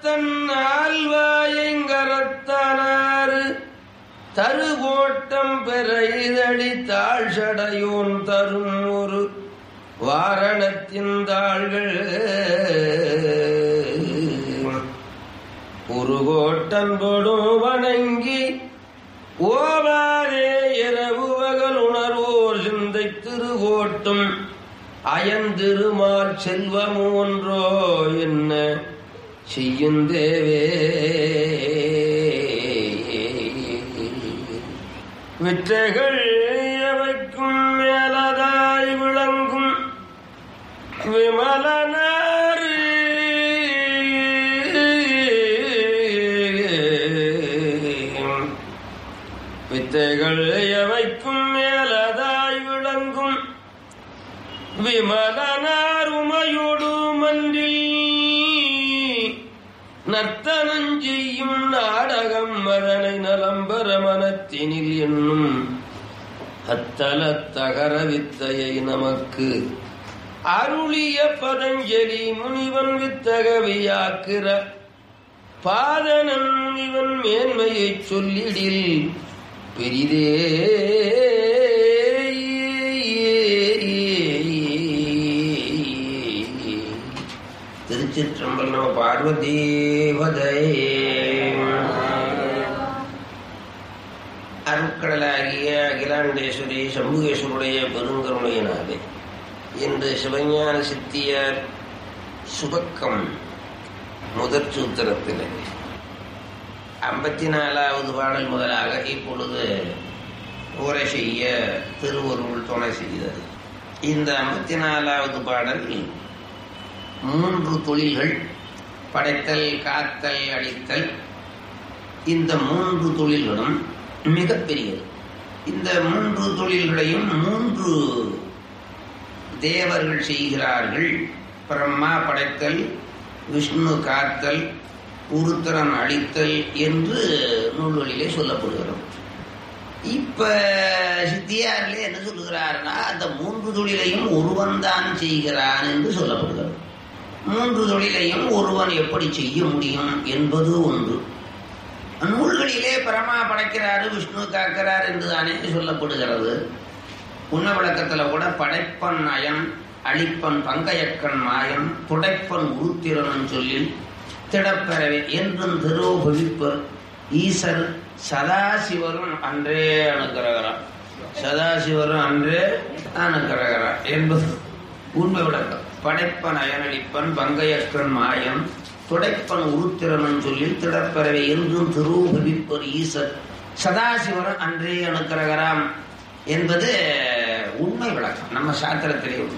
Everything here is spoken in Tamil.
கரத்தன் ஆழ்வாயங்கரத்தனாறு தருகோட்டம் பெற இதழி தாழ்சடையோன் தரும் ஒரு வாரணத்தின் தாள்கள் ஒரு கோட்டன் கொடும் வணங்கி ஓவாரே இரவு பகல் உணர்வோர் சிந்தை திருகோட்டும் அயந்திருமால் செல்வம் ஒன்றோ என்ன செய்யுந்தேவே விற்றைகள் எவைக்கும் மேலதாய் விளங்கும் விமலனாறு வித்தைகள் எவைக்கும் மேலதாய் விளங்கும் விமலனார் உமையோடு மன்றில் நர்த்தனஞ்செய்யும் நாடகம் அதனை நலம்பர மனத்தினில் என்னும் அத்தல தகர வித்தையை நமக்கு அருளிய பதஞ்சலி முனிவன் வித்தகவியாக்கிற பாதனன் முனிவன் மேன்மையைச் சொல்லிடில் பெரிதே திருச்சிற்றம்பலம் பார்வதீவதை அருட்கடலாகிய அகிலாண்டேஸ்வரி சம்புகேஸ்வருடைய பெருங்கருணையினாலே இன்று சிவஞான சித்தியார் சுபக்கம் முதற் சூத்திரத்திலே ஐம்பத்தி நாலாவது பாடல் முதலாக இப்பொழுது உரை செய்ய திருவருள் துணை செய்தது இந்த ஐம்பத்தி நாலாவது பாடல் மூன்று தொழில்கள் படைத்தல் காத்தல் அடித்தல் இந்த மூன்று தொழில்களும் மிகப்பெரியது இந்த மூன்று தொழில்களையும் மூன்று தேவர்கள் செய்கிறார்கள் பிரம்மா படைத்தல் விஷ்ணு காத்தல் உருத்திரன் அடித்தல் என்று நூல்களிலே சொல்லப்படுகிறோம் இப்ப சித்தியாரிலே என்ன சொல்லுகிறார்னா அந்த மூன்று தொழிலையும் ஒருவன் தான் செய்கிறான் என்று சொல்லப்படுகிறது மூன்று தொழிலையும் ஒருவன் எப்படி செய்ய முடியும் என்பது ஒன்று நூல்களிலே பரமா படைக்கிறாரு விஷ்ணு காக்கிறார் என்று தானே சொல்லப்படுகிறது உண்ண விளக்கத்துல கூட படைப்பன் அயன் அழிப்பன் பங்கையக்கன் மாயன் துடைப்பன் உருத்திரன் சொல்லி திடப்பெறவே என்றும் திருவுபவிப்பர் ஈசர் சதாசிவரும் அன்றே அணுக்கிறகிறார் சதாசிவரும் அன்றே அணுக்கிறகிறார் என்பது உண்மை விளக்கம் படைப்பன் அயனடிப்பன் பங்கையக்கன் மாயம் துடைப்பன் உருத்திரன் சொல்லி திடப்பெறவே என்றும் திருவுபவிப்பர் ஈசர் சதாசிவரும் அன்றே அணுக்கிறகராம் என்பது உண்மை விளக்கம் நம்ம சாத்திரத்திலே உண்டு